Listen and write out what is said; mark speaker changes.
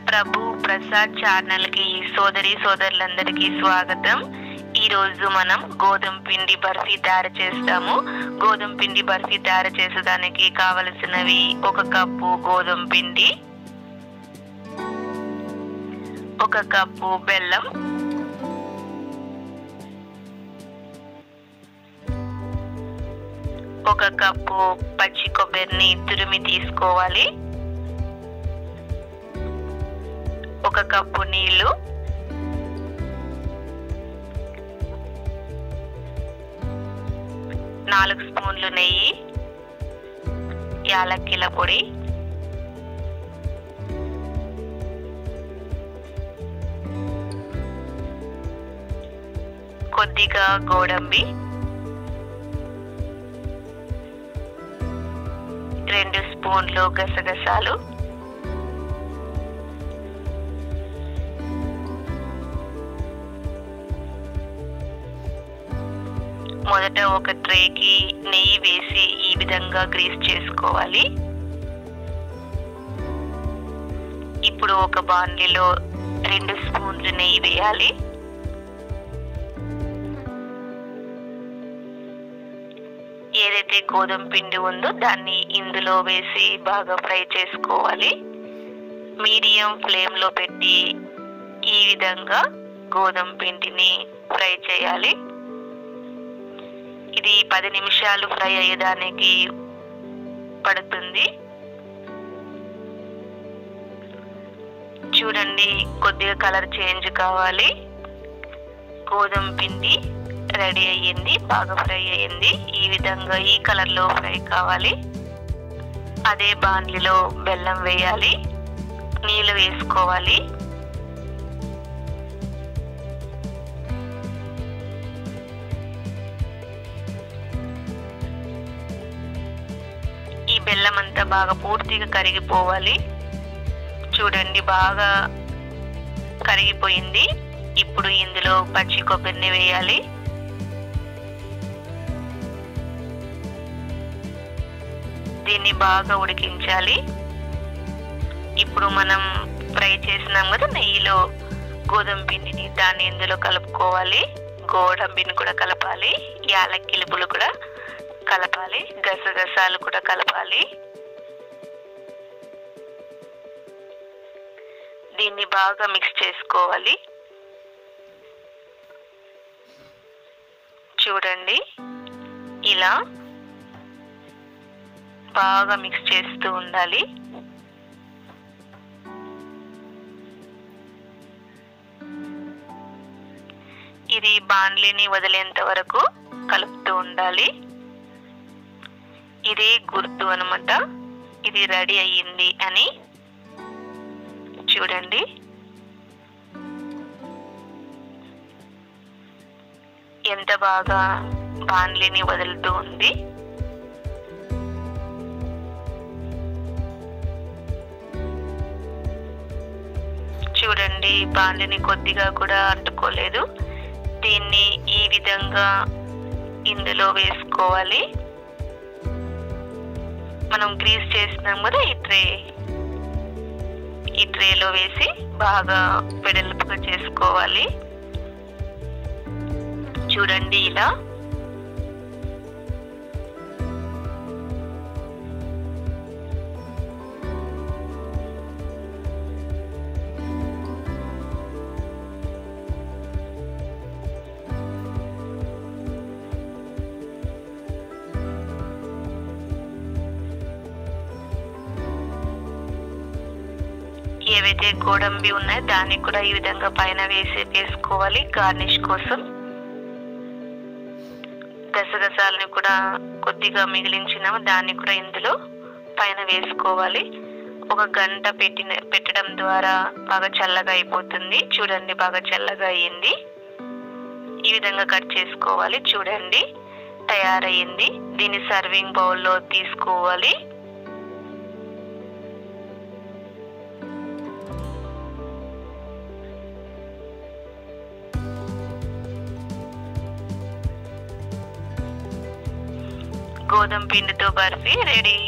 Speaker 1: ప్రభు Prasad channel కి సోదరి సోదరులందరికీ స్వాగతం ఈ రోజు మనం గోధుమ పిండి బర్ఫీ తయారు చేస్తాము గోధుమ పిండి బర్ఫీ తయారు చేసేదానికి కావలసినవి ఒక కప్పు గోధుమ పిండి ఒక కప్పు బెల్లం ఒక కప్పు పచ్చి కొబ్బరిని తురిమి తీసుకోవాలి ఒక కప్పు నీళ్లు నాలుగు స్పూన్లు నెయ్యి యాలక్కిల పొడి కొద్దిగా గోడంబి రెండు స్పూన్లు గసగసాలు మొదట ఒక ట్రేకి నెయ్యి వేసి ఈ విధంగా గ్రీస్ చేసుకోవాలి ఇప్పుడు ఒక బాండ్లీలో రెండు స్పూన్లు నెయ్యి వేయాలి ఏదైతే గోధుమ పిండి ఉందో దాన్ని ఇందులో వేసి బాగా ఫ్రై చేసుకోవాలి మీడియం ఫ్లేమ్ లో పెట్టి ఈ విధంగా గోధుమ పిండిని ఫ్రై చేయాలి ఇది పది నిమిషాలు ఫ్రై అయ్యేదానికి పడుతుంది చూడండి కొద్దిగా కలర్ చేంజ్ కావాలి గోధుమ పిండి రెడీ అయ్యింది బాగా ఫ్రై అయ్యింది ఈ విధంగా ఈ కలర్ లో ఫ్రై కావాలి అదే బాండ్లీలో బెల్లం వేయాలి నీళ్ళు వేసుకోవాలి ఈ బెల్లం అంతా బాగా పూర్తిగా కరిగిపోవాలి చూడండి బాగా కరిగిపోయింది ఇప్పుడు ఇందులో పచ్చి కొబ్బరిని వేయాలి దీన్ని బాగా ఉడికించాలి ఇప్పుడు మనం ఫ్రై చేసినాం కదా నెయ్యిలో గోధుమ పిండిని దాన్ని ఇందులో కలుపుకోవాలి గోడంబిని కూడా కలపాలి యాలక్కిలుపులు కూడా కలపాలి గసగసాలు కూడా కలపాలి దీన్ని బాగా మిక్స్ చేసుకోవాలి చూడండి ఇలా బాగా మిక్స్ చేస్తూ ఉండాలి ఇది బాండ్లీని వదిలేంత వరకు కలుపుతూ ఉండాలి ఇదే గుర్తు అనమాట ఇది రెడీ అయ్యింది అని చూడండి ఎంత బాగా బాండ్లీని వదులుతూ ఉంది చూడండి బాండ్లీని కొద్దిగా కూడా అంటుకోలేదు దీన్ని ఈ విధంగా ఇందులో వేసుకోవాలి మనం గ్రీస్ చేసినాం కదా ఈ ట్రే ఈ ట్రేలో వేసి బాగా వెడల్పుగా చేసుకోవాలి చూడండి ఇలా ఏవైతే గోడంబి ఉన్నాయో దాన్ని కూడా ఈ విధంగా పైన వేసి వేసుకోవాలి గార్నిష్ కోసం గసగసాలని కూడా కొద్దిగా మిగిలించినాము దాన్ని కూడా ఇందులో పైన వేసుకోవాలి ఒక గంట పెట్టిన పెట్టడం ద్వారా బాగా చల్లగా అయిపోతుంది చూడండి బాగా చల్లగా అయ్యింది ఈ విధంగా కట్ చేసుకోవాలి చూడండి తయారయ్యింది దీన్ని సర్వింగ్ బౌల్లో తీసుకోవాలి గోధుమ పిండితో బర్ఫీ రెడీ